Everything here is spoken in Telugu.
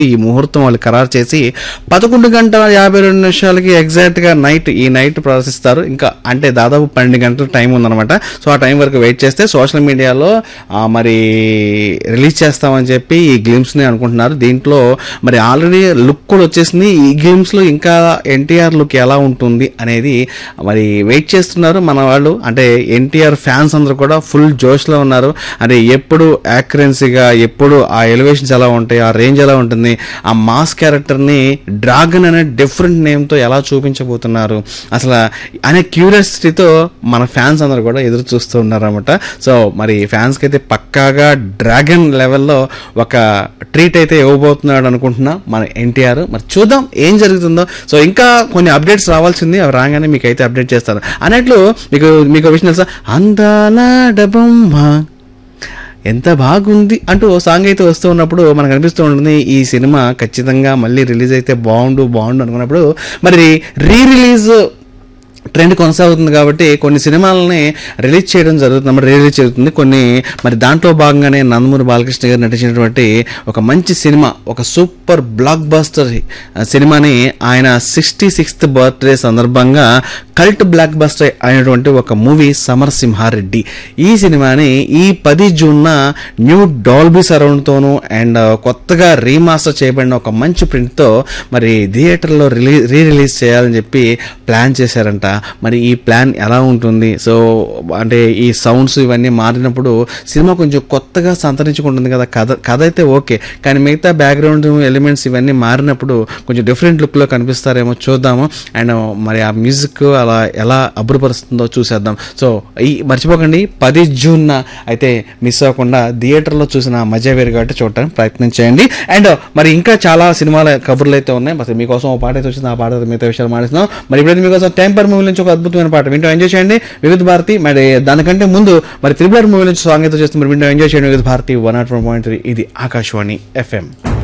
ఈ ముహూర్తం వాళ్ళు ఖరారు చేసి పదకొండు గంటల యాభై రెండు నిమిషాలకి ఎగ్జాక్ట్ గా నైట్ ఈ నైట్ ప్రదర్శిస్తారు ఇంకా అంటే దాదాపు పన్నెండు గంటల టైం ఉందన్నమాట సో ఆ టైం వరకు వెయిట్ చేస్తే సోషల్ మీడియాలో ఆ, మరి రిలీజ్ చేస్తామని చెప్పి ఈ గ్లిమ్స్ ని అనుకుంటున్నారు దీంట్లో మరి ఆల్రెడీ లుక్ కూడా వచ్చేసింది ఈ గ్లిమ్స్ లో ఇంకా ఎన్టీఆర్ లుక్ ఎలా ఉంటుంది అనేది మరి వెయిట్ చేస్తున్నారు మన వాళ్ళు అంటే ఎన్టీఆర్ ఫ్యాన్స్ అందరూ కూడా ఫుల్ జోష్ లో ఉన్నారు అంటే ఎప్పుడు యాక్యురెన్సీగా ఎప్పుడు ఆ ఎలివేషన్స్ ఎలా ఉంటాయి ఆ రేంజ్ ఎలా ఉంటుంది ఆ మాస్ క్యారెక్టర్ని డ్రాగన్ అనే డిఫరెంట్ నేమ్తో ఎలా చూపించబోతున్నారు అసలు అనే క్యూరియాసిటీతో మన ఫ్యాన్స్ అందరూ కూడా ఎదురు చూస్తూ ఉన్నారన్నమాట సో మరి ఫ్యాన్స్కి అయితే పక్కాగా డ్రాగన్ లెవెల్లో ఒక ట్రీట్ అయితే ఇవ్వబోతున్నాడు అనుకుంటున్నా మన ఎన్టీఆర్ మరి చూద్దాం ఏం జరుగుతుందో సో ఇంకా కొన్ని అప్డేట్స్ రావాల్సింది అవి రాగానే మీకు అయితే అప్డేట్ చేస్తాను అన్నట్లు మీకు మీకు ఒక విషయం తెలుసా అందాల డబమ్మ ఎంత బాగుంది అంటూ ఓ సాంగ్ అయితే వస్తూ ఉన్నప్పుడు మనకు అనిపిస్తూ ఉంటుంది ఈ సినిమా ఖచ్చితంగా మళ్ళీ రిలీజ్ అయితే బాగుండు బాగుండు అనుకున్నప్పుడు మరి రీ రిలీజ్ ట్రెండ్ కొనసాగుతుంది కాబట్టి కొన్ని సినిమాలని రిలీజ్ చేయడం జరుగుతుంది మరి రిలీజ్ జరుగుతుంది కొన్ని మరి దాంట్లో భాగంగానే నందమూరి బాలకృష్ణ గారు నటించినటువంటి ఒక మంచి సినిమా ఒక సూపర్ బ్లాక్ బస్టర్ సినిమాని ఆయన సిక్స్టీ సిక్స్త్ బర్త్డే సందర్భంగా కల్ట్ బ్లాక్ బస్టర్ అయినటువంటి ఒక మూవీ సమరసింహారెడ్డి ఈ సినిమాని ఈ పది జూన్న న్యూ డాల్బీ సరౌండ్తోనూ అండ్ కొత్తగా రీమాస్టర్ చేయబడిన ఒక మంచి ప్రింట్తో మరి థియేటర్లో రిలీజ్ రీ రిలీజ్ చేయాలని చెప్పి ప్లాన్ చేశారంట మరి ఈ ప్లాన్ ఎలా ఉంటుంది సో అంటే ఈ సౌండ్స్ ఇవన్నీ మారినప్పుడు సినిమా కొంచెం కొత్తగా సంతరించుకుంటుంది కదా కథ కథ అయితే ఓకే కానీ మిగతా బ్యాక్గ్రౌండ్ ఎలిమెంట్స్ ఇవన్నీ మారినప్పుడు కొంచెం డిఫరెంట్ లుక్లో కనిపిస్తారేమో చూద్దాము అండ్ మరి ఆ మ్యూజిక్ అలా ఎలా అబ్బురపరుస్తుందో చూసేద్దాం సో ఈ మర్చిపోకండి పది జూన్న అయితే మిస్ అవ్వకుండా థియేటర్లో చూసిన ఆ మజా వేరు కాబట్టి చూడటానికి ప్రయత్నం చేయండి అండ్ మరి ఇంకా చాలా సినిమాల కబుర్లు అయితే ఉన్నాయి మరి మీకోసం ఒక పాట అయితే వచ్చింది ఆ పాట అయితే మిగతా విషయాలు మాట్లాడుతున్నాం మరి ఇప్పుడైతే మీకోసం టెంపర్ మూవీ నుంచి ఒక అద్భుతమైన పాట వింటూ ఎంజాయ్ చేయండి వివిధ భారతి మరి దానికంటే ముందు మరి త్రిబులర్ మూవీ నుంచి సాంగ్ అయితే చేస్తుంది మరి వింటూ ఎంజాయ్ చేయండి Vividh Bharati one nought one point three ఇది ఆకాశవాణి ఎఫ్ఎం